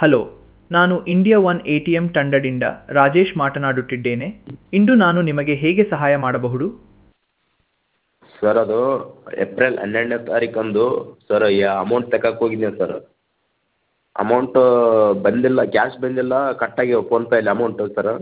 Hello ನಾನು India one A T M ತಂಡದಿಂದ ರಾಜೇಶ್ ಮಾತನಾಡುತ್ತಿದ್ದೇನೆ ಇಂದು ನಾನು ನಿಮಗೆ ಹೇಗೆ ಸಹಾಯ ಮಾಡಬಹುದು ಸರ್ ಅದು ಏಪ್ರಿಲ್ ಹನ್ನೆರಡನೇ ತಾರೀಕಂದು ಸರ್ ಈ ಅಮೌಂಟ್ ತೆಗಕ್ಕೆ ಹೋಗಿದ್ದೆ ಸರ್ ಅಮೌಂಟು ಬಂದಿಲ್ಲ ಕ್ಯಾಶ್ ಬಂದಿಲ್ಲ ಕಟ್ಟಾಗ್ಯಾವೆ ಫೋನ್ಪೇಯಲ್ಲಿ ಅಮೌಂಟು ಸರ್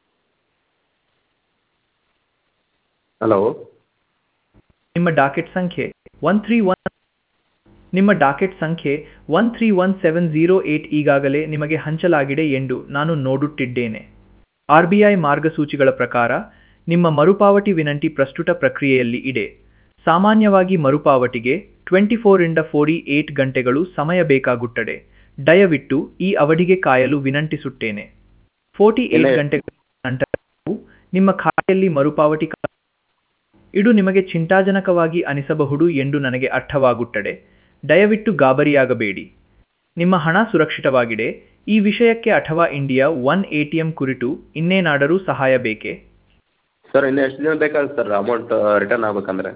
ಹಲೋ ನಿಮ್ಮ ಡಾಕೆಟ್ ಸಂಖ್ಯೆ ಒನ್ ತ್ರೀ ಒನ್ ನಿಮ್ಮ ಡಾಕೆಟ್ ಸಂಖ್ಯೆ one three one seven zero eight ಈಗಾಗಲೇ ನಿಮಗೆ ಹಂಚಲಾಗಿದೆ ಎಂದು ನಾನು ನೋಡುತ್ತಿದ್ದೇನೆ ಆರ್ ಬಿ ಐ ಮಾರ್ಗಸೂಚಿಗಳ ಪ್ರಕಾರ ನಿಮ್ಮ ಮರುಪಾವತಿ ವಿನಂತಿ ಪ್ರಸ್ತುತ ಪ್ರಕ್ರಿಯೆಯಲ್ಲಿ ಇದೆ ಸಾಮಾನ್ಯವಾಗಿ ಮರುಪಾವತಿಗೆ ಟ್ವೆಂಟಿ ಫೋರಿಂದ ಫೋರ್ಟಿ ಏಟ್ ಗಂಟೆಗಳು ಸಮಯ ಬೇಕಾಗುತ್ತದೆ ದಯವಿಟ್ಟು ಈ ಅವಧಿಗೆ ಕಾಯಲು ವಿನಂತಿಸುತ್ತೇನೆ ಫೋರ್ಟಿ ಏಟ್ ಇಲ್ಲ. ಗಂಟೆಗಳ ನಂತರ ನೀವು ನಿಮ್ಮ ಖಾತೆಯಲ್ಲಿ ಮರುಪಾವತಿ ಕಾ- ಇದು ನಿಮಗೆ ಚಿಂತಾಜನಕವಾಗಿ ಅನಿಸಬಹುದು ಎಂದು ನನಗೆ ಅರ್ಥವಾಗುತ್ತದೆ ದಯವಿಟ್ಟು ಗಾಬರಿಯಾಗಬೇಡಿ ನಿಮ್ಮ ಹಣ ಸುರಕ್ಷಿತವಾಗಿದೆ ಈ ವಿಷಯಕ್ಕೆ ಅಥವಾ India one A T M ಕುರಿತು ಇನ್ನೇನಾದರೂ ಸಹಾಯ ಬೇಕೇ ಸರ್ ಇನ್ನು ಎಷ್ಟು ದಿನ ಬೇಕಾಗುತ್ತೆ ಸರ್ ಅಮೌಂಟ್ ರಿಟರ್ನ್ ಆಗ್ಬೇಕಂದ್ರೆ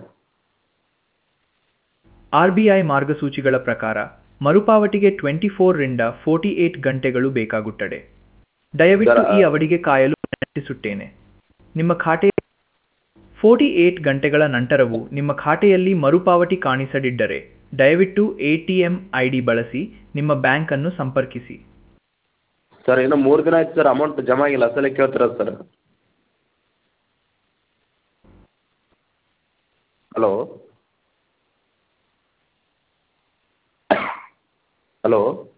ಆರ್ ಬಿ ಐ ಮಾರ್ಗಸೂಚಿಗಳ ಪ್ರಕಾರ ಮರುಪಾವತಿಗೆ ಟ್ವೆಂಟಿ ಫೋರ್ರಿಂದ ಫೋರ್ಟಿ ಏಟ್ ಗಂಟೆಗಳು ಬೇಕಾಗುತ್ತದೆ ದಯವಿಟ್ಟು ಸರ್, ಈ ಅವಧಿಗೆ ಕಾಯಲು ವಿನಂತಿಸುತ್ತೇನೆ ನಿಮ್ಮ ಖಾತೆ ಫೋರ್ಟಿ ಏಟ್ ಗಂಟೆಗಳ ನಂತರವೂ ನಿಮ್ಮ ಖಾತೆಯಲ್ಲಿ ಮರುಪಾವತಿ ಕಾಣಿಸದಿದ್ದರೆ ದಯವಿಟ್ಟು A T M I D ಬಳಸಿ ನಿಮ್ಮ ಬ್ಯಾಂಕ್ ಅನ್ನು ಸಂಪರ್ಕಿಸಿ ಸರ್ ಇನ್ನು ಮೂರು ದಿನ ಆಯ್ತು ಸರ್ ಅಮೌಂಟ್ ಜಮಾ ಆಗಿಲ್ಲ ಅಸಲೇ ಕೇಳ್ತಿರೋದು ಸರ್ ಹಲೋ ಹಲೋ